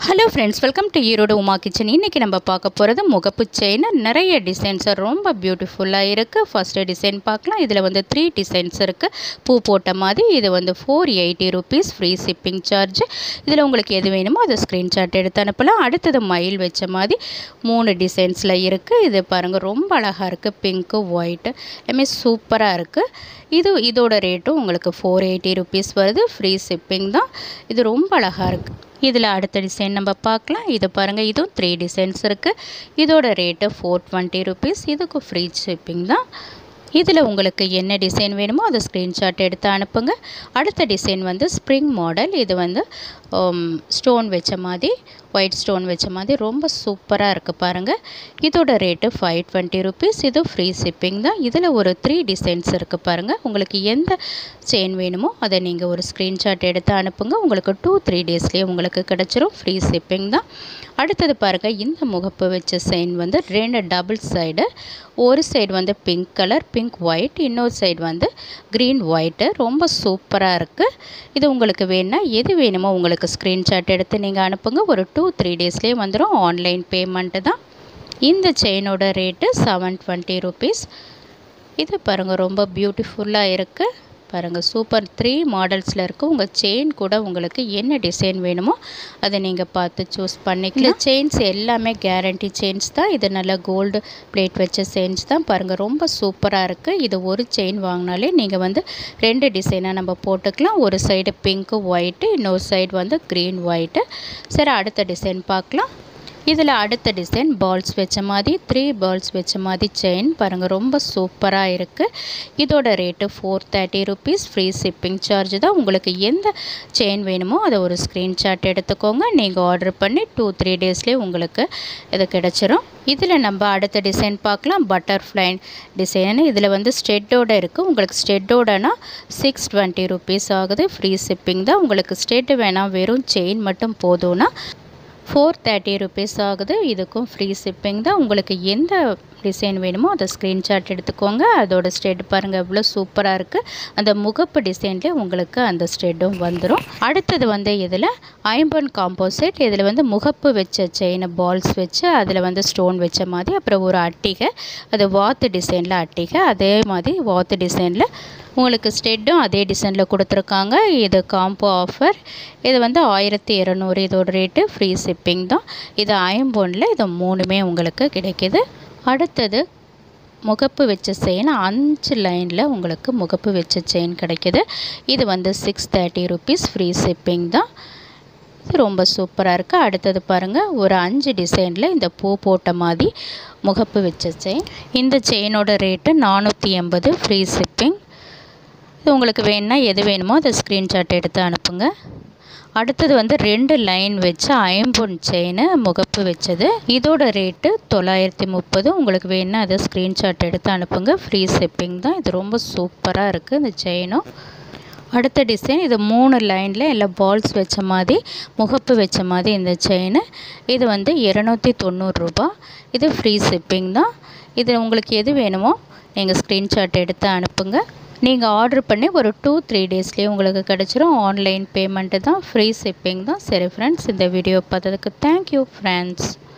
hello friends welcome to Erode Uma kitchen இன்றைக்கி நம்ம பார்க்க போகிறது முகப்பு செயின் நிறைய டிசைன்ஸ் ரொம்ப பியூட்டிஃபுல்லாக இருக்குது ஃபஸ்ட்டு டிசைன் பார்க்கலாம் இதில் வந்து த்ரீ டிசைன்ஸ் இருக்குது பூ போட்ட மாதிரி இது வந்து four eighty rupees free shipping charge இதில் உங்களுக்கு எது வேணுமோ அதை ஸ்க்ரீன்ஷாட் எடுத்து அனுப்பலாம் அடுத்தது மயில் வச்ச மாதிரி மூணு டிசைன்ஸில் இருக்குது இது பாருங்கள் ரொம்ப அழகாக இருக்குது பிங்க்கு ஒயிட்டு எல்லாமே சூப்பராக இருக்குது இது இதோட ரேட்டும் உங்களுக்கு ஃபோர் எயிட்டி ருபீஸ் வருது ஃப்ரீ ஷிப்பிங் தான் இது ரொம்ப அழகாக இருக்குது இதில் அடுத்த டிசைன் நம்ம பார்க்கலாம் இது பாருங்கள் இதுவும் த்ரீ டிசைன்ஸ் இருக்குது இதோட ரேட்டு ஃபோர் டுவெண்ட்டி ருபீஸ் இதுக்கு ஃப்ரீ ஷிப்பிங் தான் இதில் உங்களுக்கு என்ன டிசைன் வேணுமோ அதை ஸ்க்ரீன்ஷாட் எடுத்து அனுப்புங்க அடுத்த டிசைன் வந்து ஸ்ப்ரிங் மாடல் இது வந்து ஸ்டோன் வச்ச மாதிரி ஒயிட் ஸ்டோன் வச்ச மாதிரி ரொம்ப சூப்பராக இருக்குது பாருங்கள் இதோட ரேட்டு ஃபைவ் டுவெண்ட்டி ருபீஸ் இது ஃப்ரீ ஷிப்பிங் தான் இதில் ஒரு த்ரீ டிசைன்ஸ் இருக்குது பாருங்கள் உங்களுக்கு எந்த செயின் வேணுமோ அதை நீங்கள் ஒரு ஸ்க்ரீன்ஷாட் எடுத்து அனுப்புங்க உங்களுக்கு டூ த்ரீ டேஸ்லேயே உங்களுக்கு கிடச்சிரும் ஃப்ரீ ஷிப்பிங் தான் அடுத்தது பாருங்கள் இந்த முகப்பு வச்ச செயின் வந்து ரெண்டு டபுள் சைடு ஒரு சைடு வந்து பிங்க் கலர் பிங்க் ஒயிட் இன்னொரு சைடு வந்து க்ரீன் ஒயிட்டு ரொம்ப சூப்பராக இருக்குது இது உங்களுக்கு வேணுன்னா எது வேணுமோ உங்களுக்கு ஸ்க்ரீன்ஷாட் எடுத்து நீங்கள் அனுப்புங்க ஒரு டூ த்ரீ டேஸ்லேயே வந்துடும் ஆன்லைன் பேமெண்ட்டு தான் இந்த செயினோட ரேட்டு செவன் டுவெண்ட்டி ருபீஸ் இது பாருங்கள் ரொம்ப பியூட்டிஃபுல்லாக இருக்குது பாருங்கள் சூப்பர் த்ரீ மாடல்ஸில் இருக்குது உங்கள் செயின் கூட உங்களுக்கு என்ன டிசைன் வேணுமோ அதை நீங்கள் பார்த்து சூஸ் பண்ணிக்கலாம் இந்த செயின்ஸ் எல்லாமே கேரண்டி செயின்ஸ் தான் இது நல்லா கோல்டு பிளேட் வச்ச செயின்ஸ் தான் பாருங்கள் ரொம்ப சூப்பராக இருக்குது இது ஒரு செயின் வாங்கினாலே நீங்கள் வந்து ரெண்டு டிசைனாக நம்ம போட்டுக்கலாம் ஒரு சைடு பிங்க்கு ஒயிட்டு இன்னொரு சைடு வந்து க்ரீன் ஒயிட்டு சரி அடுத்த டிசைன் பார்க்கலாம் இதில் அடுத்த டிசைன் பால்ஸ் வச்ச மாதிரி த்ரீ பால்ஸ் வச்ச மாதிரி செயின் பாருங்கள் ரொம்ப சூப்பராக இருக்குது இதோட rate four thirty rupees free shipping charge தான் உங்களுக்கு எந்த செயின் வேணுமோ அதை ஒரு ஸ்க்ரீன்ஷாட் எடுத்துக்கோங்க நீங்கள் ஆர்டர் பண்ணி டூ த்ரீ டேஸ்லேயே உங்களுக்கு இது கிடச்சிரும் இதில் நம்ம அடுத்த டிசைன் பார்க்கலாம் பட்டர்ஃப்ளை டிசைன் இதில் வந்து ஸ்டெட்டோட இருக்குது உங்களுக்கு ஸ்டெட்டோடனா சிக்ஸ் டுவெண்ட்டி ருபீஸ் ஆகுது ஃப்ரீ ஷிப்பிங் தான் உங்களுக்கு ஸ்டெட்டு வேணாம் வெறும் செயின் மட்டும் போதும்னா ஃபோர் தேர்ட்டி ருபீஸ் ஆகுது இதுக்கும் ஃப்ரீ ஷிப்பிங் தான் உங்களுக்கு எந்த டிசைன் வேணுமோ அதை ஸ்க்ரீன்ஷாட் எடுத்துக்கோங்க அதோட ஸ்டெட் பாருங்கள் எவ்வளோ சூப்பராக இருக்குது அந்த முகப்பு டிசைன்லேயே உங்களுக்கு அந்த ஸ்டெட்டும் வந்துடும் அடுத்தது வந்து இதில் ஐம்பன் காம்போசிட் இதில் வந்து முகப்பு வச்ச செயின் பால்ஸ் வச்சு அதில் வந்து ஸ்டோன் வச்ச மாதிரி அப்புறம் ஒரு அட்டிகை அது வாத்து டிசைனில் அட்டிகை அதே மாதிரி வாத்து டிசைனில் உங்களுக்கு ஸ்டெட்டும் அதே டிசைனில் கொடுத்துருக்காங்க இது காம்போ ஆஃபர் இது வந்து ஆயிரத்தி இரநூறு இதோட ரேட்டு ஃப்ரீ ஷிப்பிங் தான் இது ஐம்பொன்னில் இது மூணுமே உங்களுக்கு கிடைக்கிது அடுத்தது முகப்பு வச்ச செயின் அஞ்சு லைனில் உங்களுக்கு முகப்பு வச்ச செயின் கிடைக்கிது இது வந்து six thirty rupees free shipping தான் இது ரொம்ப சூப்பராக இருக்குது அடுத்தது பாருங்கள் ஒரு அஞ்சு டிசைனில் இந்த பூ போட்ட மாதிரி முகப்பு வச்ச செயின் இந்த செயினோட ரேட்டு நானூற்றி எண்பது ஃப்ரீ ஷிப்பிங் இது உங்களுக்கு வேணுன்னா எது வேணுமோ அதை ஸ்க்ரீன்ஷாட் எடுத்து அனுப்புங்க அடுத்தது வந்து ரெண்டு லைன் வச்சு ஐம்பொன் செயின் முகப்பு வச்சது இதோட ரேட்டு தொள்ளாயிரத்தி முப்பது உங்களுக்கு வேணுன்னா அதை ஸ்க்ரீன்ஷாட் எடுத்து அனுப்புங்க ஃப்ரீ ஷிப்பிங் தான் இது ரொம்ப சூப்பராக இருக்குது இந்த செயினும் அடுத்த டிசைன் இது மூணு லைனில் எல்லாம் பால்ஸ் வச்ச மாதிரி முகப்பு வச்ச மாதிரி இந்த செயின் இது வந்து இரநூத்தி தொண்ணூறுரூபா இது ஃப்ரீ ஷிப்பிங் தான் இது உங்களுக்கு எது வேணுமோ நீங்கள் ஸ்க்ரீன்ஷாட் எடுத்து அனுப்புங்க நீங்கள் ஆர்டர் பண்ணி ஒரு டூ த்ரீ டேஸ்லேயே உங்களுக்கு கிடச்சிரும் ஆன்லைன் பேமெண்ட்டு தான் ஃப்ரீ ஷிப்பிங் தான் சரி ஃப்ரெண்ட்ஸ் இந்த வீடியோ பார்த்ததுக்கு தேங்க்யூ ஃப்ரெண்ட்ஸ்